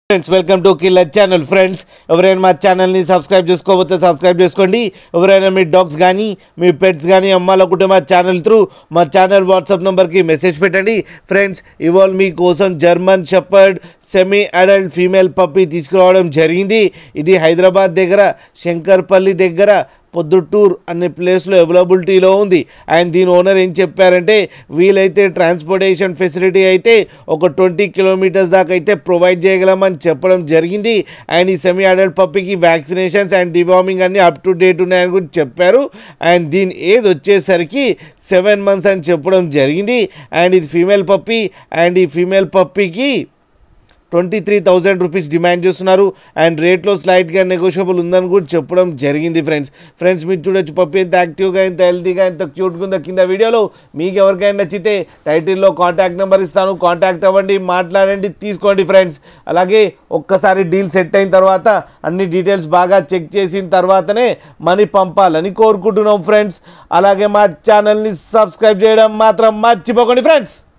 friends welcome to killer channel friends ఎవరైనా మా ఛానల్ని సబ్స్క్రైబ్ చేసుకోకపోతే సబ్స్క్రైబ్ చేసుకోండి ఎవరైనా మీ డాగ్స్ కానీ మీ పెట్స్ కానీ అమ్మాలనుకుంటే మా ఛానల్ త్రూ మా ఛానల్ వాట్సాప్ నెంబర్కి మెసేజ్ పెట్టండి ఫ్రెండ్స్ ఇవాళ మీకోసం German shepherd semi adult female puppy తీసుకురావడం జరిగింది ఇది హైదరాబాద్ దగ్గర శంకర్పల్లి దగ్గర పొద్దుటూర్ అనే ప్లేస్లో అవైలబిలిటీలో ఉంది అండ్ దీని ఓనర్ ఏం చెప్పారంటే వీలైతే ట్రాన్స్పోర్టేషన్ ఫెసిలిటీ అయితే ఒక ట్వంటీ కిలోమీటర్స్ దాకా అయితే ప్రొవైడ్ చేయగలమని చెప్పడం జరిగింది అండ్ ఈ సెమీ అడల్ట్ పప్పికి వ్యాక్సినేషన్స్ అండ్ డివార్మింగ్ అన్ని అప్ టు డేట్ ఉన్నాయని కూడా చెప్పారు అండ్ దీని ఏజ్ వచ్చేసరికి సెవెన్ మంత్స్ అని చెప్పడం జరిగింది అండ్ ఇది ఫీమేల్ పప్పి అండ్ ఈ ఫీమేల్ పప్పికి twenty three thousand rupees demand చేస్తున్నారు అండ్ రేట్లో స్లైట్గా నెగోషియబుల్ ఉందని కూడా చెప్పడం జరిగింది ఫ్రెండ్స్ ఫ్రెండ్స్ మీరు చూడొచ్చు పప్పి ఎంత యాక్టివ్గా ఎంత హెల్తీగా ఎంత క్యూట్గా ఉందో కింద వీడియోలో మీకు ఎవరికైనా నచ్చితే టైటిల్లో కాంటాక్ట్ నెంబర్ ఇస్తాను కాంటాక్ట్ అవ్వండి మాట్లాడండి తీసుకోండి ఫ్రెండ్స్ అలాగే ఒక్కసారి డీల్ సెట్ అయిన తర్వాత అన్ని డీటెయిల్స్ బాగా చెక్ చేసిన తర్వాతనే మనీ పంపాలని కోరుకుంటున్నాం ఫ్రెండ్స్ అలాగే మా ఛానల్ని సబ్స్క్రైబ్ చేయడం మాత్రం మర్చిపోకండి ఫ్రెండ్స్